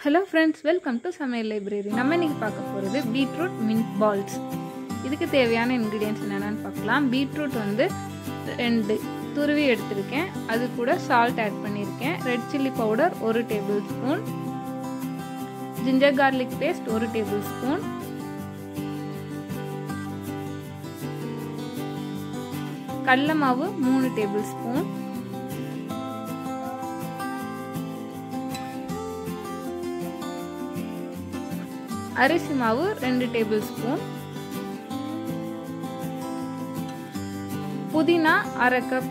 hello friends welcome to Samayal library நம்ம இன்னைக்கு பார்க்க போகிறது பீட்ரூட் மின்ட் பால்ஸ் இதுக்கு தேவையான இன்க்ரீடியன்ஸ் என்னென்னு பார்க்கலாம் பீட்ரூட் வந்து ரெண்டு துருவி எடுத்திருக்கேன் அது கூட சால்ட் ஆட் பண்ணியிருக்கேன் ரெட் சில்லி பவுடர் ஒரு tablespoon ginger garlic paste ஒரு டேபிள் ஸ்பூன் கடல மாவு மூணு டேபிள் ஸ்பூன் அரிசி மாவு ரெண்டு டேபிள் ஸ்பூன் புதினா அரை கப்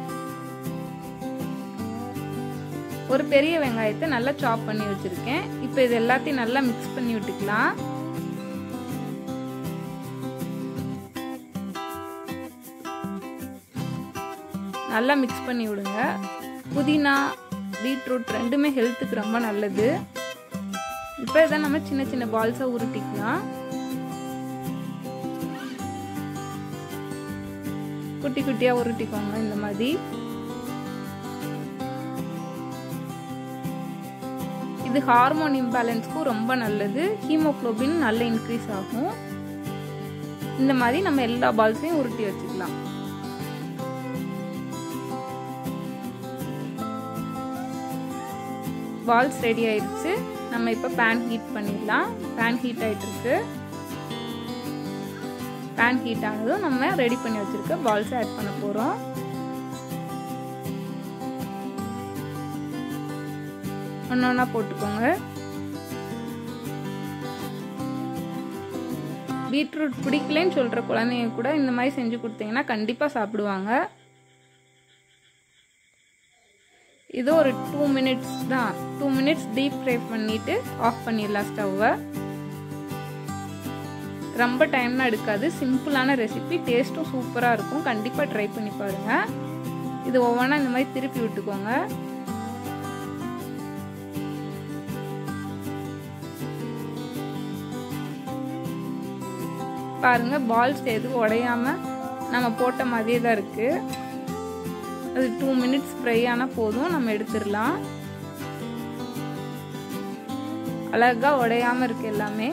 ஒரு பெரிய வெங்காயத்தை நல்லா சாப் பண்ணி வச்சிருக்கேன் இப்போ இது எல்லாத்தையும் நல்லா மிக்ஸ் பண்ணி விட்டுக்கலாம் நல்லா மிக்ஸ் பண்ணி விடுங்க புதினா பீட்ரூட் ரெண்டுமே ஹெல்த்துக்கு ரொம்ப நல்லது இப்போ இதை நம்ம சின்ன சின்ன பால்ஸை உருட்டிக்கலாம் குட்டி குட்டியாக உருட்டிக்கோங்க இந்த மாதிரி இது ஹார்மோன் இம்பேலன்ஸ்க்கும் ரொம்ப நல்லது ஹீமோக்ளோபின் நல்ல இன்க்ரீஸ் ஆகும் இந்த மாதிரி நம்ம எல்லா பால்ஸையும் உருட்டி வச்சுக்கலாம் பால்ஸ் ரெடி ஆயிடுச்சு நம்ம இப்போ பேன் ஹீட் பண்ணிடலாம் பேன் ஹீட் ஆகிட்டு இருக்கு பேன் ஹீட் ஆனதும் நம்ம ரெடி பண்ணி வச்சிருக்க பால்ஸ் ஆட் பண்ண போகிறோம் ஒன்று ஒன்றா போட்டுக்கோங்க பீட்ரூட் பிடிக்கலன்னு சொல்கிற குழந்தைங்க கூட இந்த மாதிரி செஞ்சு கொடுத்தீங்கன்னா கண்டிப்பாக சாப்பிடுவாங்க இது ஒரு டூ மினிட்ஸ் தான் டூ மினிட்ஸ் டீப் ஃப்ரை பண்ணிவிட்டு ஆஃப் பண்ணிடலாம் ஸ்டவ்வை ரொம்ப டைம்லாம் எடுக்காது சிம்பிளான ரெசிபி டேஸ்ட்டும் சூப்பராக இருக்கும் கண்டிப்பாக ட்ரை பண்ணி பாருங்கள் இது ஒவ்வொன்றா இந்த மாதிரி திருப்பி விட்டுக்கோங்க பாருங்க பால்ஸ் எதுவும் உடையாம நம்ம போட்ட மாதிரியே தான் இருக்குது அது டூ மினிட்ஸ் ஃப்ரை ஆனால் போதும் நம்ம எடுத்துடலாம் அழகாக உடையாம இருக்கு எல்லாமே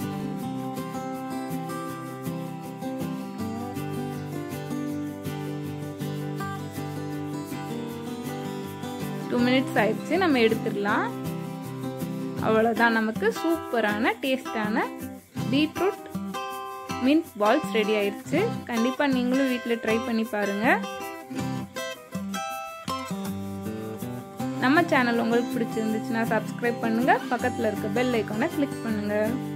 டூ மினிட்ஸ் ஆயிடுச்சு நம்ம எடுத்துடலாம் அவ்வளோதான் நமக்கு சூப்பரான டேஸ்டான பீட்ரூட் மின்ட் பால்ஸ் ரெடி ஆயிடுச்சு கண்டிப்பாக நீங்களும் வீட்டில் ட்ரை பண்ணி பாருங்கள் நம்ம சேனல் உங்களுக்கு பிடிச்சிருந்துச்சுன்னா சப்ஸ்கிரைப் பண்ணுங்கள் பக்கத்தில் இருக்க பெல் ஐக்கானை கிளிக் பண்ணுங்கள்